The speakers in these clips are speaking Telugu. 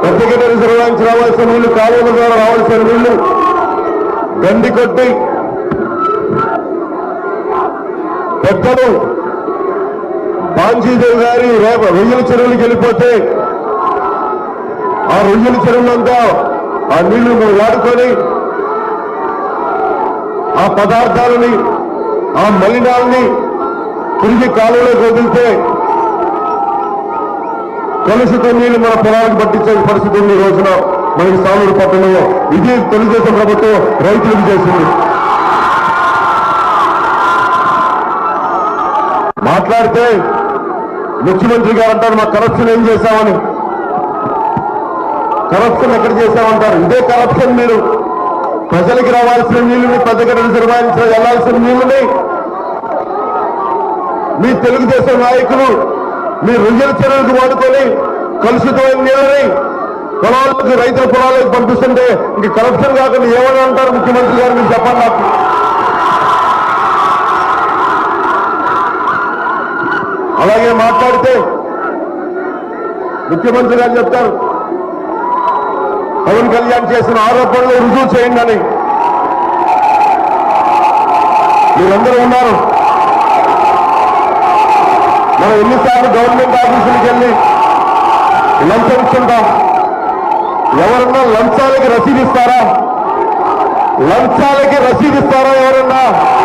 పెద్దగడ్డ రిజర్వ్ నుంచి రావాల్సిన నీళ్లు కాలువల ద్వారా రావాల్సిన నీళ్లు గండి కొట్టి పెద్దలు బాంజీదేవి గారి రేప రొయ్యల చెరువులకు వెళ్ళిపోతే ఆ రొయ్యల చెరువులంతా ఆ నీళ్లు మేము వాడుకొని ఆ పదార్థాలని ఆ మలినాలని తిరిగి కాలువలోకి వదిలితే కలుషిత నీళ్లు మన పొలాలకు పట్టించే పరిస్థితి ఉంది ఈ రోజున మనకి సాగుడు పట్టణంలో ఇది తెలుగుదేశం ప్రభుత్వం రైతులకు చేసింది మాట్లాడితే ముఖ్యమంత్రి గారు అంటారు మా కరప్షన్ ఏం చేశామని కరప్షన్ ఎక్కడ చేశామంటారు ఇదే కరప్షన్ మీరు ప్రజలకి రావాల్సిన నీళ్లని పెద్దగడ్డ రిజర్వాయర్ వెళ్లాల్సిన నీళ్లని మీ తెలుగుదేశం నాయకులు మీ రొయ్యల చెరువులకు వాడుకొని కలుషితమైన నీళ్ళని పొలాలకు రైతుల పొలాలకు పంపిస్తుంటే ఇంక కరప్షన్ కాకుండా ఏమని అంటారు ముఖ్యమంత్రి గారు మీరు చెప్పండి నాకు అలాగే మాట్లాడితే ముఖ్యమంత్రి గారు చెప్తారు పవన్ కళ్యాణ్ చేసిన ఆరోపణలు రుజువు చేయండి అని మీరందరూ ఉన్నారు మనం ఎన్నిసార్లు గవర్నమెంట్ ఆఫీసులకు వెళ్ళి లంచం ఇస్తుంటాం ఎవరన్నా లంచాలకి రసీదు ఇస్తారా లంచాలకి రసీదు ఇస్తారా ఎవరన్నా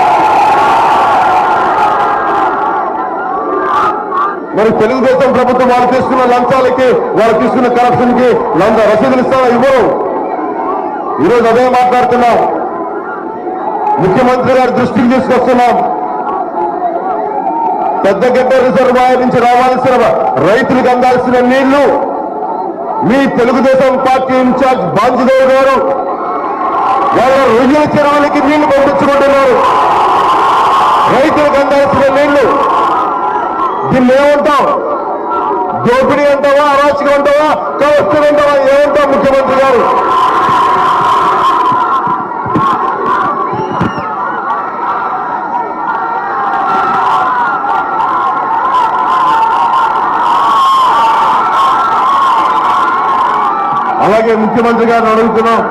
మరి తెలుగుదేశం ప్రభుత్వం వాళ్ళు తీసుకున్న లంచాలకి వాళ్ళు తీసుకున్న కరప్షన్ కి లంచ రసీదులు ఇస్తారా ఇవ్వరు ఈరోజు అదే మాట్లాడుతున్నాం ముఖ్యమంత్రి గారి దృష్టికి తీసుకొస్తున్నాం పెద్దగడ్డ రిజర్వాయర్ నుంచి రావాల్సిన రైతులకు అందాల్సిన నీళ్లు మీ తెలుగుదేశం పార్టీ ఇన్ఛార్జ్ బాంజుదేవ్ గారు వాళ్ళ రొయ్యల చెరువులకి నీళ్లు పంపించుకుంటున్నారు రైతులకు అందాల్సిన నీళ్లు దీన్ని ఏమంటాం దోపిడీ అంటావా అరాచకం అంటావా కవస్తులు అంటావా ఏమంటాం ముఖ్యమంత్రి గారు అలాగే ముఖ్యమంత్రి గారిని అడుగుతున్నాం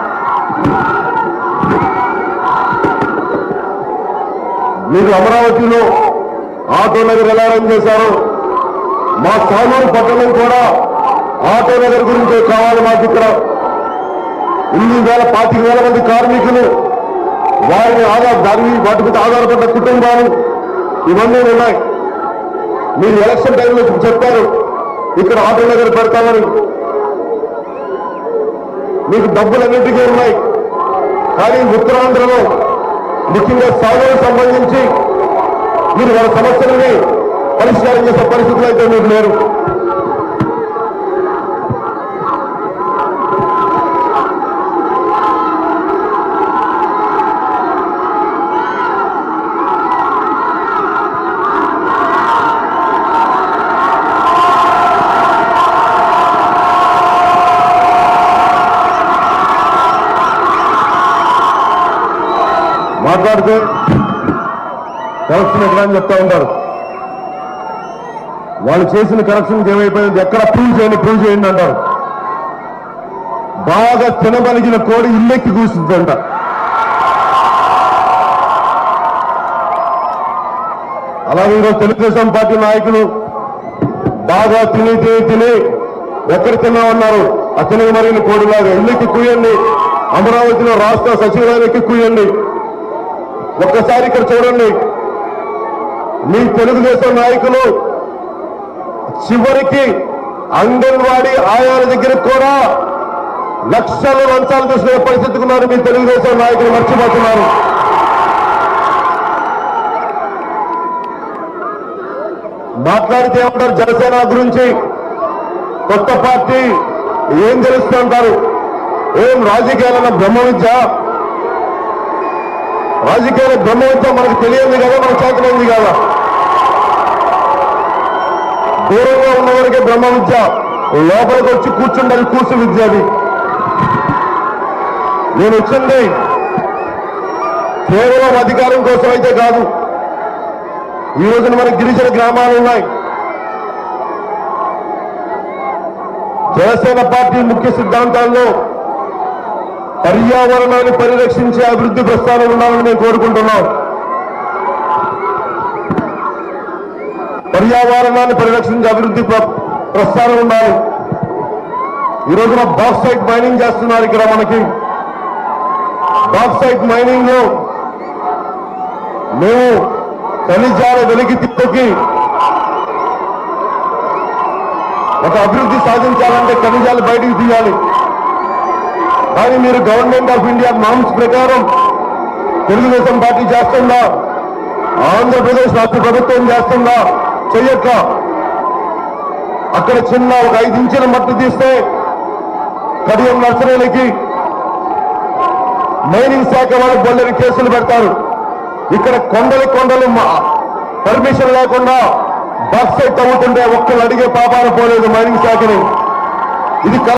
మీరు అమరావతిలో ఆటో నగర్ ఎలా రన్ చేశారు మా సాలూరు పట్టణం కూడా ఆటో నగర్ గురించి కావాలి మాకు ఇక్కడ ఎనిమిది వేల పాతిక వేల మంది కార్మికులు వారిని ఆధార్ దాని వాటి మీద ఆధారపడ్డ కుటుంబాలు ఇవన్నీ ఉన్నాయి మీరు ఎలక్షన్ టైంలో చెప్పారు ఇక్కడ ఆటో నగర్ పెడతామని మీకు డబ్బులన్నింటికీ ఉన్నాయి కానీ ఉత్తరాంధ్రలో ముఖ్యంగా సాగుకు సంబంధించి మీరు వాళ్ళ సమస్యలని పరిష్కారం చేసే పరిస్థితులు అయితే మీకు లేరు మాట్లాడితే కరప్షన్ ఎక్కడ అని చెప్తా ఉంటారు వాళ్ళు చేసిన కరప్షన్ ఏమైపోయింది ఎక్కడ ప్రూవ్ చేయండి ప్రూవ్ చేయండి అంటారు బాగా తినబలిగిన కోడి ఇల్లెక్కి కూర్చుందంట అలాగే ఈరోజు తెలుగుదేశం పార్టీ నాయకులు బాగా తిని తిని తిని ఎక్కడ తిన్నామన్నారు ఆ తినగ మరిగిన కోడిలాగా ఇల్లెక్కి కూయండి అమరావతిలో రాష్ట్ర సచివాలయానికి కూయండి ఒక్కసారి ఇక్కడ చూడండి మీ తెలుగుదేశం నాయకులు చివరికి అంగన్వాడీ ఆయాల దగ్గర కూడా లక్షల లంచాలు తీసుకునే పరిస్థితికి ఉన్నారు మీ తెలుగుదేశం నాయకులు మర్చిపోతున్నారు మాట్లాడితే ఏమంటారు జనసేన గురించి కొత్త పార్టీ ఏం తెలుస్తూ అంటారు ఏం రాజకీయాలన్న బ్రహ్మ విద్య రాజకీయాల బ్రహ్మ విద్య మనకు తెలియదు కదా మన చేతనైంది కదా దూరంగా ఉన్నవారికి బ్రహ్మ విద్య లోపలికి వచ్చి కూర్చుండాలి కూర్చు విద్య అది నేను వచ్చింది కేవలం అధికారం కోసం అయితే కాదు ఈ రోజున మన గిరిజన గ్రామాలు ఉన్నాయి జనసేన పార్టీ ముఖ్య సిద్ధాంతాల్లో పర్యావరణాన్ని పరిరక్షించే అభివృద్ధి ప్రస్థానం ఉండాలని మేము కోరుకుంటున్నాం పర్యావరణాన్ని పరిరక్షించే అభివృద్ధి ప్ర- ప్రస్థానం ఉండాలి ఈ రోజున బాక్సైట్ మైనింగ్ చేస్తున్నారు ఇక్కడ మనకి బాక్సైట్ మైనింగ్ లో మేము ఖనిజాల వెలికి తిప్పకి ఒక అభివృద్ధి సాధించాలంటే ఖనిజాలు బయటికి తీయాలి కానీ మీరు గవర్నమెంట్ ఆఫ్ ఇండియా నామ్స్ ప్రకారం తెలుగుదేశం పార్టీ చేస్తుందా ఆంధ్రప్రదేశ్ రాష్ట్ర ప్రభుత్వం చేస్తుందా చెయ్యక్క అక్కడ చిన్న ఒక ఐదు ఇంచుల మట్టి తీస్తే కడియం నర్సరీలకి మైనింగ్ శాఖ వాళ్ళు బొల్లరి కేసులు పెడతారు ఇక్కడ కొండలు కొండలు పర్మిషన్ లేకుండా బాక్సైట్ తవ్వుతుంటే ఒక్కరు అడిగే పాపాన పోలేదు మైనింగ్ శాఖని ఇది